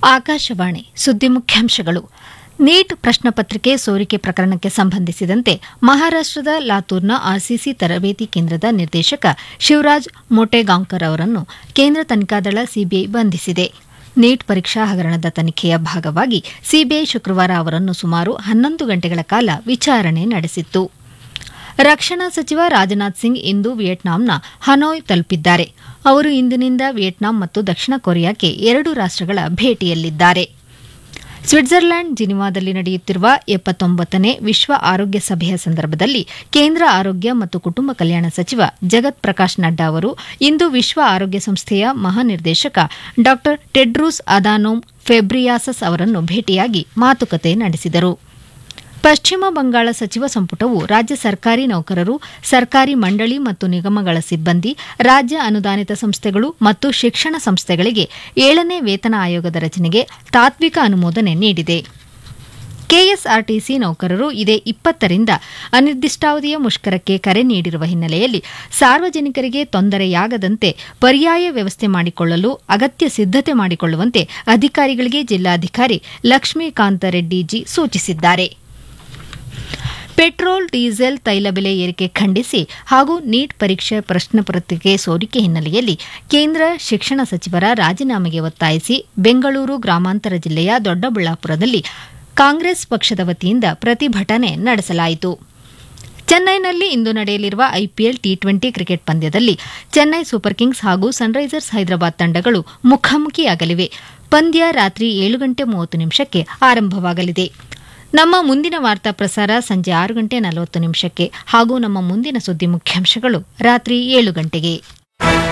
ಆಕಾಶವಾಣಿ ಸುದ್ದಿ ಮುಖ್ಯಾಂಶಗಳು ನೀಟ್ ಪ್ರಶ್ನಪತ್ರಿಕೆ ಸೋರಿಕೆ ಪ್ರಕರಣಕ್ಕೆ ಸಂಬಂಧಿಸಿದಂತೆ ಮಹಾರಾಷ್ಟದ ಲಾತೂರ್ನ ಆರ್ಸಿಸಿ ತರಬೇತಿ ಕೇಂದ್ರದ ನಿರ್ದೇಶಕ ಶಿವರಾಜ್ ಮೋಟೆಗಾಂವ್ಕರ್ ಅವರನ್ನು ಕೇಂದ್ರ ತನಿಖಾ ದಳ ಸಿಬಿಐ ಬಂಧಿಸಿದೆ ನೀಟ್ ಪರೀಕ್ಷಾ ಹಗರಣದ ತನಿಖೆಯ ಭಾಗವಾಗಿ ಸಿಬಿಐ ಶುಕ್ರವಾರ ಅವರನ್ನು ಸುಮಾರು ಹನ್ನೊಂದು ಗಂಟೆಗಳ ಕಾಲ ವಿಚಾರಣೆ ನಡೆಸಿತ್ತು ರಕ್ಷಣಾ ಸಚಿವ ರಾಜನಾಥ್ ಸಿಂಗ್ ಇಂದು ವಿಯೆಟ್ನಾಂನ ಹನೋಯ್ ತಲುಪಿದ್ದಾರೆ ಅವರು ಇಂದಿನಿಂದ ವಿಯೆಟ್ನಾಂ ಮತ್ತು ದಕ್ಷಿಣ ಕೊರಿಯಾಕ್ಕೆ ಎರಡು ರಾಷ್ಟಗಳ ಭೇಟಿಯಲ್ಲಿದ್ದಾರೆ ಸ್ವಿಟ್ಜರ್ಲ್ಯಾಂಡ್ ಜಿನಿವಾದಲ್ಲಿ ನಡೆಯುತ್ತಿರುವ ಎಪ್ಪತ್ತೊಂಬತ್ತನೇ ವಿಶ್ವ ಆರೋಗ್ಯ ಸಭೆಯ ಸಂದರ್ಭದಲ್ಲಿ ಕೇಂದ್ರ ಆರೋಗ್ಯ ಮತ್ತು ಕುಟುಂಬ ಕಲ್ಯಾಣ ಸಚಿವ ಜಗತ್ ಪ್ರಕಾಶ್ ನಡ್ಡಾ ಅವರು ಇಂದು ವಿಶ್ವ ಆರೋಗ್ಯ ಸಂಸ್ಥೆಯ ಮಹಾನಿರ್ದೇಶಕ ಡಾ ಟೆಡ್ರೂಸ್ ಅದಾನೋಮ್ ಫೆಬ್ರಿಯಾಸಸ್ ಅವರನ್ನು ಭೇಟಿಯಾಗಿ ಮಾತುಕತೆ ನಡೆಸಿದರು ಪಶ್ಚಿಮ ಬಂಗಾಳ ಸಚಿವ ಸಂಪುಟವು ರಾಜ್ಯ ಸರ್ಕಾರಿ ನೌಕರರು ಸರ್ಕಾರಿ ಮಂಡಳಿ ಮತ್ತು ನಿಗಮಗಳ ಸಿಬ್ಬಂದಿ ರಾಜ್ಯ ಅನುದಾನಿತ ಸಂಸ್ಥೆಗಳು ಮತ್ತು ಶಿಕ್ಷಣ ಸಂಸ್ಥೆಗಳಿಗೆ ಏಳನೇ ವೇತನ ಆಯೋಗದ ರಚನೆಗೆ ತಾತ್ವಿಕ ಅನುಮೋದನೆ ನೀಡಿದೆ ಕೆಎಸ್ಆರ್ಟಿಸಿ ನೌಕರರು ಇದೇ ಇಪ್ಪತ್ತರಿಂದ ಅನಿರ್ದಿಷ್ಟಾವಧಿಯ ಮುಷ್ಕರಕ್ಕೆ ಕರೆ ನೀಡಿರುವ ಹಿನ್ನೆಲೆಯಲ್ಲಿ ಸಾರ್ವಜನಿಕರಿಗೆ ತೊಂದರೆಯಾಗದಂತೆ ಪರ್ಯಾಯ ವ್ಯವಸ್ಥೆ ಮಾಡಿಕೊಳ್ಳಲು ಅಗತ್ಯ ಸಿದ್ದತೆ ಮಾಡಿಕೊಳ್ಳುವಂತೆ ಅಧಿಕಾರಿಗಳಿಗೆ ಜಿಲ್ಲಾಧಿಕಾರಿ ಲಕ್ಷ್ಮೀಕಾಂತ ರೆಡ್ಡಿ ಜಿ ಸೂಚಿಸಿದ್ದಾರೆ ಪೆಟ್ರೋಲ್ ಡೀಸೆಲ್ ತೈಲ ಬೆಲೆ ಏರಿಕೆ ಖಂಡಿಸಿ ಹಾಗೂ ನೀಟ್ ಪರೀಕ್ಷೆ ಪ್ರಶ್ನಪತ್ರಿಕೆ ಸೋರಿಕೆ ಹಿನ್ನೆಲೆಯಲ್ಲಿ ಕೇಂದ್ರ ಶಿಕ್ಷಣ ಸಚಿವರ ರಾಜೀನಾಮೆಗೆ ಒತ್ತಾಯಿಸಿ ಬೆಂಗಳೂರು ಗ್ರಾಮಾಂತರ ಜಿಲ್ಲೆಯ ದೊಡ್ಡಬಳ್ಳಾಪುರದಲ್ಲಿ ಕಾಂಗ್ರೆಸ್ ಪಕ್ಷದ ವತಿಯಿಂದ ಪ್ರತಿಭಟನೆ ನಡೆಸಲಾಯಿತು ಚೆನ್ನೈನಲ್ಲಿ ಇಂದು ನಡೆಯಲಿರುವ ಐಪಿಎಲ್ ಟಿ ಟ್ವೆಂಟಿ ಕ್ರಿಕೆಟ್ ಪಂದ್ಯದಲ್ಲಿ ಚೆನ್ನೈ ಸೂಪರ್ ಕಿಂಗ್ಸ್ ಹಾಗೂ ಸನ್ರೈಸರ್ಸ್ ಹೈದರಾಬಾದ್ ತಂಡಗಳು ಮುಖಾಮುಖಿಯಾಗಲಿವೆ ಪಂದ್ಯ ರಾತ್ರಿ ಏಳು ಗಂಟೆ ಮೂವತ್ತು ನಿಮಿಷಕ್ಕೆ ಆರಂಭವಾಗಲಿದೆ ನಮ್ಮ ಮುಂದಿನ ವಾರ್ತಾ ಪ್ರಸಾರ ಸಂಜೆ ಆರು ಗಂಟೆ ನಲವತ್ತು ನಿಮಿಷಕ್ಕೆ ಹಾಗೂ ನಮ್ಮ ಮುಂದಿನ ಸುದ್ದಿ ಮುಖ್ಯಾಂಶಗಳು ರಾತ್ರಿ ಏಳು ಗಂಟೆಗೆ